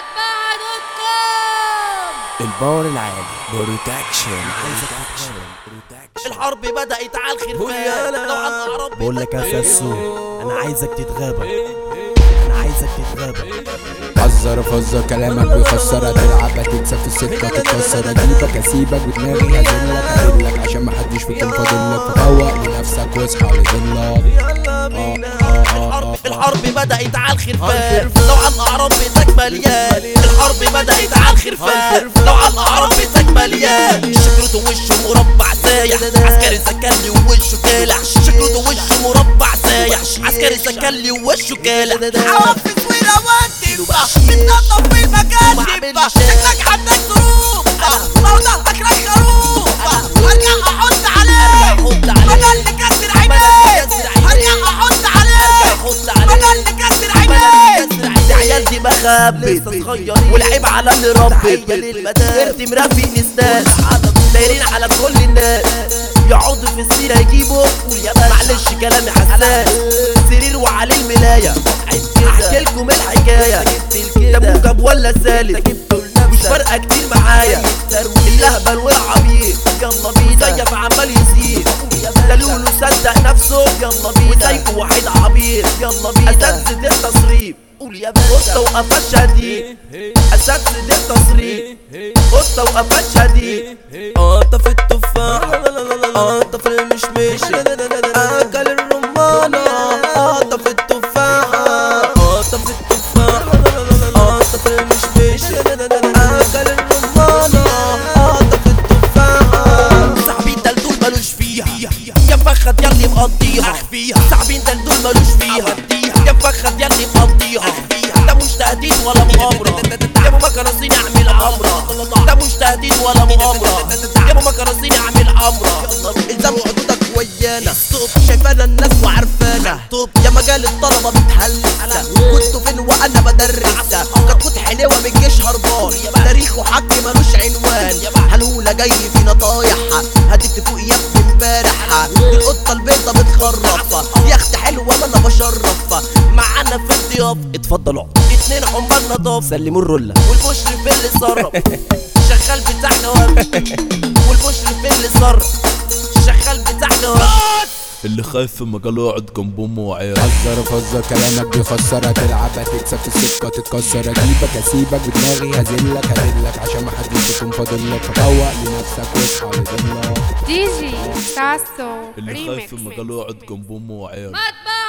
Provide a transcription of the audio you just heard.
مدبعة دوت كوم الباور العالي بروتكشن الحرب بدأت على الخرفان لو على العرب بقول لك يا ساسو انا عايزك تتغابى انا عايزك تتغابى حذر فزر كلامك بيخسر هتلعب هتكسب في السكة تتكسر اجيبك اسيبك ودماغي هزلك هدلك عشان محدش فيكم فاضلك فوق لنفسك واصحى لضلك الحرب الحرب بدأت على الخرفان لو على الأعراب بيتك مليان الحرب بدأت على الخرفان لو على الأعراب بيتك مليان شكرته وشه مربع سايح عسكري سكلي ووشه كالح شكرته وشه مربع سايح عسكري سكلي ووشه كالح حوافز ورواتب بتنظف في المكاتب شكلك عندك ظروف موضوعك لك خروف هرجع احط عليك بدل نكسر عينيك هرجع احط عليك بدل نكسر عينيك دي عيال دي مخبت والعيب على اللي ربت ارتم ربي نستاس دايرين على كل الناس يقعدوا في السيرة يجيبوا معلش كلامي حساس سرير وعليه الملاية احكي لكم الحكاية ده موجب ولا سالك مش فارقة كتير معايا اللهبل والعبيط يلا بينا زيف عمال يزيد ده لولو صدق نفسه يلا بينا وسايكو واحد عبيط يلا بينا اساتذة التصريف قول يا باشا قطة وقفات شديد اساتذة التصريف قطة وقفات شديد قطة التفاح قطة في المشمش اكل الرمانة قطة في التفاح قطة في التفاح قطة في المشمش اكل الرمانة قطة في التفاح صاحبين دلدول ملوش فيها يا مفخد ياللي مقضيها اخفيها صاحبين دلدول ملوش فيها يا مفخد ياللي مقضيها ده مش تهديد ولا مؤامرة يا ابو مكرسين اعمل امرة ده مش تهديد ولا مؤامرة يا ابو مكرسين اعمل امرة الزم حدودك ويانا شايفانا الناس وعارفانا يا مجال الطلبة بتهلسة كنتوا فين وانا بدرس كتكوت حلوة من الجيش هربان تاريخ وحق ملوش عنوان هلولة جاي فينا طايح هديك فوق يا ابني امبارح القطة البيضة بتخرف يا اختي حلوة ما انا بشرف معانا في الضيافة اتفضلوا اقعد. اتنين عمال نضاف سلموا الرولة والبشر في اللي صرف شغال بتاع جواب والبشر في اللي صرف شغال بتاع جواب اللي خايف في مجاله يقعد جنب امه وعياله حذر فزر كلامك بيخسر هتلعب هتكسب في السكة تتكسر اجيبك اسيبك ودماغي هزلك هدلك عشان محدش فيكم فاضلك فوق لنفسك واصحى لضلك دي جي ساسو اللي خايف في ريميكس مجاله يقعد جنب امه وعياله مدبعة